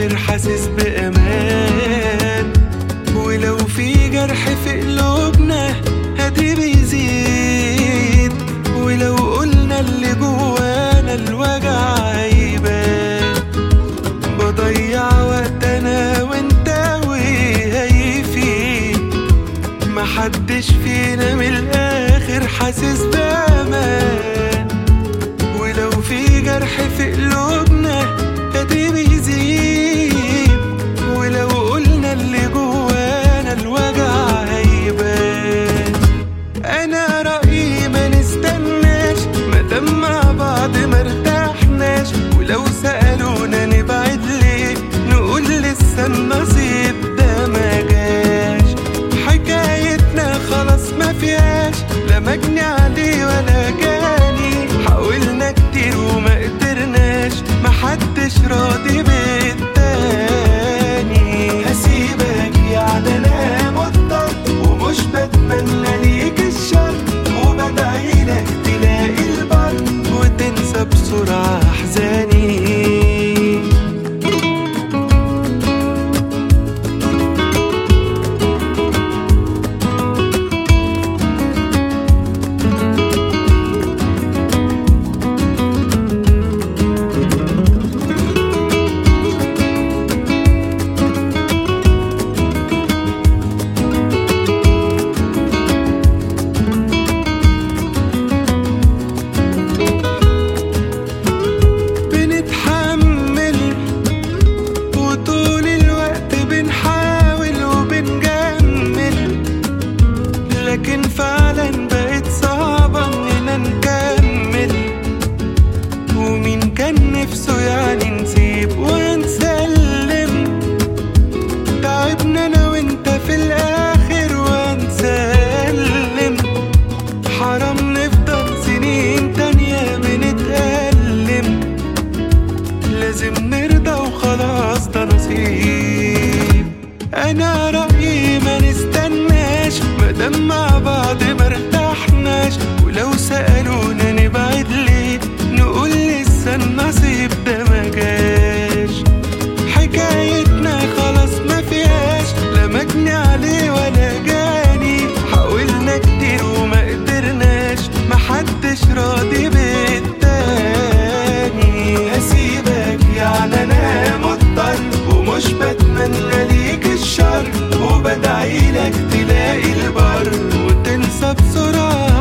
الاخر حاسس بامان ولو في جرح في قلوبنا هدي بيزيد ولو قلنا اللي جوانا الوجع هيبان بضيع وقت انا وانت وهيفيد محدش فينا من الاخر حاسس بامان ولو في جرح في قلوبنا ادي بيزيد ولو قلنا اللي جوانا الوجع هيبان انا رأيي ما نستناش مادام مع بعض مرتاحناش ولو سألونا نبعد ليه نقول لسه النصيب ده ما جاش حكايتنا خلاص ما فيهاش لا مجني عليه ولا جاني حاولنا كتير وما قدرناش محدش راضي بالتاني هسيبك يعني انا مضطر ومش بتمنى ليك الشر وبدعيلك تلاقي البر وتنسى بسرعة أحزاني بنتحمل وطول الوقت بنحاول وبنجمل لكن فعلا بقت صعبة اننا نكمل ومين كان نفسه يعني نسيب ونسلم تعبنا انا وانت في الاخر ونسلم حرام نفضل سنين تانية بنتألم لازم نرضى وخلاص ده نصيب انا رأيي ما نستناش مادام مع بعض مرتاحناش ولو سألونا نبعد ليه نقول لسه النصيب ده ما جاش حكايتنا خلاص ما فيهاش لا مجني عليه ولا جاني حاولنا كتير وما قدرناش محدش راضي بالتاني هسيبك يعني انا مضطر ومش بتمنى ليك الشر وبدعيلك تلاقي البر وتنسى بسرعة